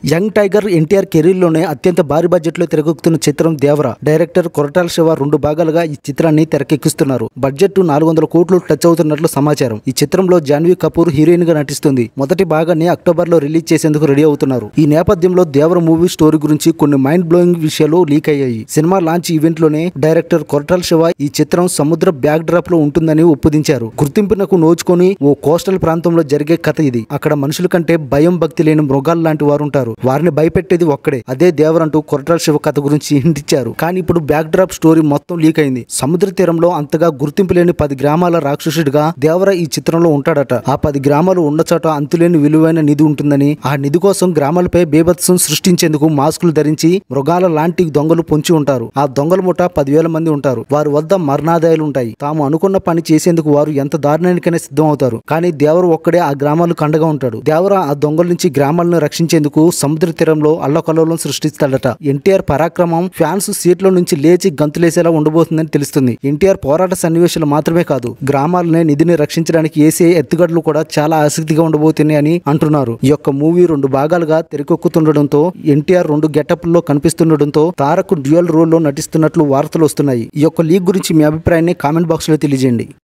young tiger NTR career లోనే అత్యంత భారీ బడ్జెట్ లో తెరకెక్కుతున్న చిత్రం దేవర డైరెక్టర్ కొరటాల శివ రెండు భాగాలుగా ఈ చిత్రాన్ని తెరకెక్కిస్తున్నారు బడ్జెట్ నాలుగు వందల కోట్లు టచ్ అవుతున్నట్లు సమాచారం ఈ చిత్రంలో జాన్వీ కపూర్ హీరోయిన్ గా నటిస్తుంది మొదటి భాగాన్ని అక్టోబర్ లో రిలీజ్ చేసేందుకు రెడీ అవుతున్నారు ఈ నేపథ్యంలో దేవర మూవీ స్టోరీ గురించి కొన్ని మైండ్ బ్లోయింగ్ విషయాలు లీక్ అయ్యాయి సినిమా లాంచ్ ఈవెంట్ లోనే డైరెక్టర్ కొరటాల శివ ఈ చిత్రం సముద్ర బ్యాక్ డ్రాప్ లో ఉంటుందని ఒప్పుదించారు గుర్తింపునకు నోచుకొని ఓ కోస్టల్ ప్రాంతంలో జరిగే కథ ఇది అక్కడ మనుషుల కంటే భయం భక్తి లేని మృగాలు లాంటి వారు ఉంటారు వారిని భయపెట్టేది ఒక్కడే అదే దేవరంటూ కొరటాల శివ కథ గురించి హింట్ ఇచ్చారు కానీ ఇప్పుడు బ్యాక్ డ్రాప్ స్టోరీ మొత్తం లీక్ అయింది సముద్ర తీరంలో అంతగా గుర్తింపు లేని పది గ్రామాల రాక్షసుడిగా దేవర ఈ చిత్రంలో ఉంటాడట ఆ పది గ్రామాలు ఉన్న చోట అంతులేని విలువైన నిధి ఉంటుందని ఆ నిధి కోసం గ్రామాలపై బేభత్సం సృష్టించేందుకు మాస్కులు ధరించి మృగాల లాంటి దొంగలు పొంచి ఉంటారు ఆ దొంగల ముఠ పదివేల మంది ఉంటారు వారి వద్ద మరణాదాయాలు ఉంటాయి తాము అనుకున్న పని చేసేందుకు వారు ఎంత దారుణానికైనా సిద్ధం అవుతారు కానీ దేవర ఒక్కడే ఆ గ్రామాలకు అండగా ఉంటాడు దేవర ఆ దొంగల నుంచి గ్రామాలను రక్షించేందుకు సముద్ర తీరంలో అల్లకల్లోలం సృష్టిస్తాడట ఎన్టీఆర్ పరాక్రమం ఫ్యాన్స్ సీట్ల నుంచి లేచి గంతులేసేలా ఉండబోతుందని తెలుస్తుంది ఎన్టీఆర్ పోరాట సన్నివేశాలు మాత్రమే కాదు గ్రామాలనే నిధిని రక్షించడానికి వేసే ఎత్తుగడలు కూడా చాలా ఆసక్తిగా ఉండబోతున్నాయి అని అంటున్నారు ఈ యొక్క మూవీ రెండు భాగాలుగా తెరకెక్కుతుండడంతో ఎన్టీఆర్ రెండు గెటప్ల్లో కనిపిస్తుండడంతో తారకు డ్యూయల్ రోల్ లో నటిస్తున్నట్లు వార్తలు వస్తున్నాయి ఈ యొక్క లీగ్ గురించి మీ అభిప్రాయాన్ని కామెంట్ బాక్స్ లో తెలియజేయండి